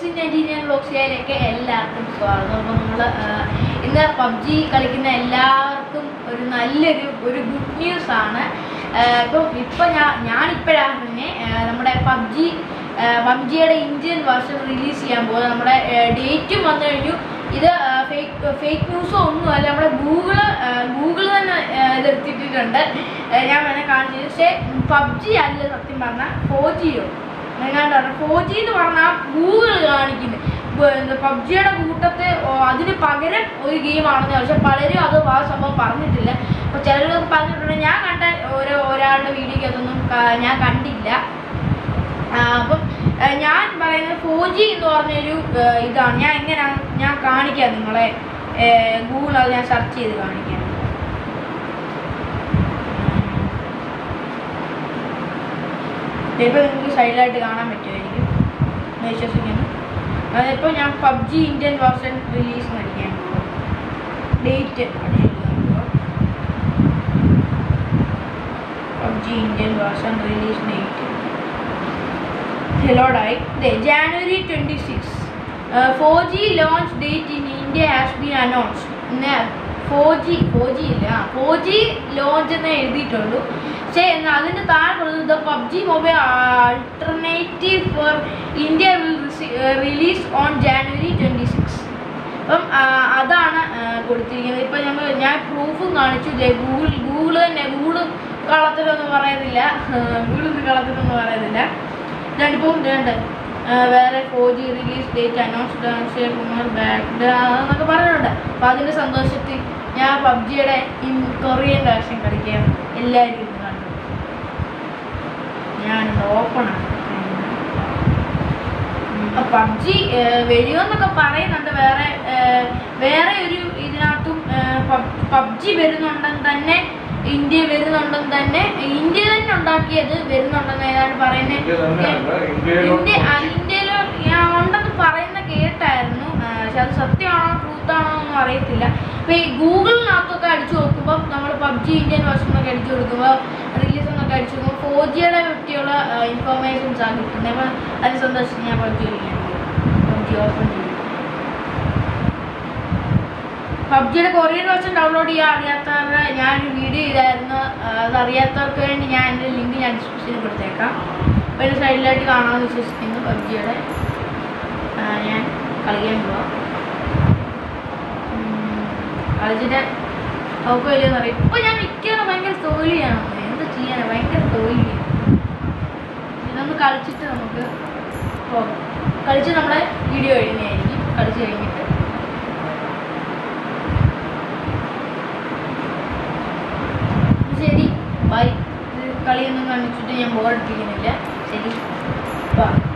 blogs nineteen ബ്ലോഗ്സിലേക്ക് എല്ലാവർക്കും സ്വാഗതം അപ്പോൾ നമ്മൾ ഇന്ന് പബ്ജി കളിക്കുന്ന എല്ലാവർക്കും ഒരു നല്ലൊരു ഒരു ഗുഡ് ന്യൂസ് ആണ് ഇപ്പം ഇപ്പം ഞാൻ ഞാനിപ്പോഴാണ് തന്നെ നമ്മുടെ പബ്ജി പബ്ജിയുടെ ഇന്ത്യൻ വേർഷൻ റിലീസ് ചെയ്യാൻ പോകുന്നത് നമ്മുടെ ഡേറ്റും വന്നു കഴിഞ്ഞു ഇത് ഫേക്ക് ഫേക്ക് ന്യൂസോ ഒന്നുമല്ല നമ്മുടെ ഗൂഗിള് ഗൂഗിൾ തന്നെ ആ, ഇത് എടുത്തിട്ടിട്ടുണ്ട് ആ, ഞാൻ വേണേൽ കാണിച്ചു പക്ഷേ പബ്ജി അല്ല സത്യം പറഞ്ഞാൽ ഫോർ ജിയോ എങ്ങാണ്ട് പറഞ്ഞു ഫോർ ജി എന്ന് പറഞ്ഞാൽ ഗൂഗിൾ കാണിക്കുന്നത് എന്താ പബ്ജിയുടെ കൂട്ടത്തെ ഓ, അതിന് പകരം ഒരു ഗെയിമാണെന്ന് പക്ഷെ പലരും അത് ആ സംഭവം പറഞ്ഞിട്ടില്ല അപ്പോൾ ചിലരൊക്കെ പറഞ്ഞിട്ടുണ്ട് ഞാൻ കണ്ട ഓരോ ഒരാളുടെ വീഡിയോയ്ക്ക് അതൊന്നും ക- ഞാൻ കണ്ടില്ല ആ, അപ്പം ആ, ഞാൻ പറയുന്നത് ഫോർ ജി എന്ന് പറഞ്ഞൊരു ആ, ഇതാണ് ഞാൻ എങ്ങനെയാണ് ഞാൻ കാണിക്കാം നിങ്ങളെ ഗൂഗിൾ അത് ഞാൻ സെർച്ച് ചെയ്ത് കാണിക്കാം ചിലപ്പോൾ നിങ്ങൾക്ക് സൈഡിലായിട്ട് കാണാൻ പറ്റുമായിരിക്കും എന്ന് വിശ്വസിക്കുന്നു അതിപ്പോൾ ഞാൻ പബ്ജി ഇന്ത്യൻ വേർഷൻ റിലീസ് നൽകിയാൻ date PUBG Indian version release date ഹെലോഡായി January twenty six four G launch date in India has been announced പിന്നെ ഫോർ ജി ഫോർ ജി ഇല്ല ഫോർ ജി ലോഞ്ച് എന്ന് എഴുതിയിട്ടുള്ളൂ പക്ഷേ എന്നാൽ അതിൻ്റെ താഴെ കൊടുത്തത് PUBG mobile alternative for India will release on January twenty six അപ്പം ആ, അതാണ് ആ, കൊടുത്തിരിക്കുന്നത് ഇപ്പം ഞങ്ങൾ ഞാൻ പ്രൂഫും കാണിച്ചു ദേ ഗൂഗിൾ ഗൂഗിൾ തന്നെ ഗൂഗിൾ കള്ളത്തിലൊന്നും പറയുന്നില്ല ഗൂഗിൾ കള്ളത്തിലൊന്നും പറയുന്നില്ല ഞാനിപ്പം ഇതുണ്ട് വേറെ four G release date announced Akshay Kumar back എന്നൊക്കെ പറഞ്ഞിട്ടുണ്ട് അപ്പോൾ അതിൻ്റെ സന്തോഷത്തിൽ ഞാൻ പബ്ജിയുടെ ഇൻ കൊറിയൻ വേർഷൻ കളിക്കാം എല്ലാവരും ഇരുന്ന് കണ്ടു ഞാനിത് ഓപ്പണാണ് പബ്ജി വരുമെന്നൊക്കെ പറയുന്നുണ്ട് വേറെ ഏഹ്, വേറെ ഒരു ഇതിനകത്തും പബ്ജി വരുന്നുണ്ടെന്ന് തന്നെ ഇന്ത്യ വരുന്നുണ്ടെന്ന് തന്നെ ഇന്ത്യ തന്നെ ഉണ്ടാക്കിയത് വരുന്നുണ്ടെന്ന് ഏതാണ് പറയുന്നത് ഇന്ത്യ തന്നെയല്ല, ഇന്ത്യയിലോട്ട് ഇന്ത്യ ആ, ഇന്ത്യയിലോ ഞാൻ ഉണ്ടെന്ന് പറയുന്ന കേട്ടായിരുന്നു ആ, പക്ഷെ അത് സത്യമാണോ ട്രൂത്ത് ആണോ ഒന്നും അറിയത്തില്ല ഇപ്പൊ ഈ ഗൂഗിളിനകത്തൊക്കെ അടിച്ചു നോക്കുമ്പോൾ നമ്മൾ പബ്ജി ഇന്ത്യൻ വേർഷൻ ഒക്കെ അടിച്ചു കൊടുക്കുമ്പോൾ റിലീസ് എന്നൊക്കെ അടിച്ചു നോക്കുമ്പോൾ ഫോർ ജിയുടെ പറ്റിയുള്ള ഇൻഫർമേഷൻസ് ആണ് കിട്ടുന്നത് അപ്പം അതിന് സന്തോഷം ഞാൻ പബ്ജി കളിക്കാൻ പബ്ജി ഓപ്പൺ ചെയ്തു പബ്ജിയുടെ കൊറിയൻ വേർഷൻ ഡൗൺലോഡ് ചെയ്യാൻ അറിയാത്തവരുടെ ഞാനൊരു വീഡിയോ ചെയ്തായിരുന്നു ആ, അത് അറിയാത്തവർക്ക് വേണ്ടി ഞാൻ എൻ്റെ ലിങ്ക് ഞാൻ ഡിസ്ക്രിപ്ഷനിൽ കൊടുത്തേക്കാം അപ്പോൾ എൻ്റെ സൈഡിലായിട്ട് കാണാമെന്ന് വിശ്വസിക്കുന്നു പബ്ജിയുടെ ഞാൻ കളിക്കാൻ പോവാം ഉം, കളിച്ചിട്ട് നമുക്ക് വലിയെന്ന് അറിയാം ഇപ്പോൾ ഞാൻ മിക്കവാറും ഭയങ്കര തോൽവിയാണ് എന്ത് ചെയ്യാനാണ് ഭയങ്കര തോൽവിയാണ് ഇതൊന്ന് കളിച്ചിട്ട് നമുക്ക് പോകാം കളിച്ച് നമ്മുടെ വീഡിയോ എഴുതുന്നതായിരിക്കും കളിച്ച് കഴിഞ്ഞിട്ട് ശരി ബൈ ഇത് കളിയൊന്നും കാണിച്ചിട്ട് ഞാൻ ബോറടിപ്പിക്കുന്നില്ല ശരി ബൈ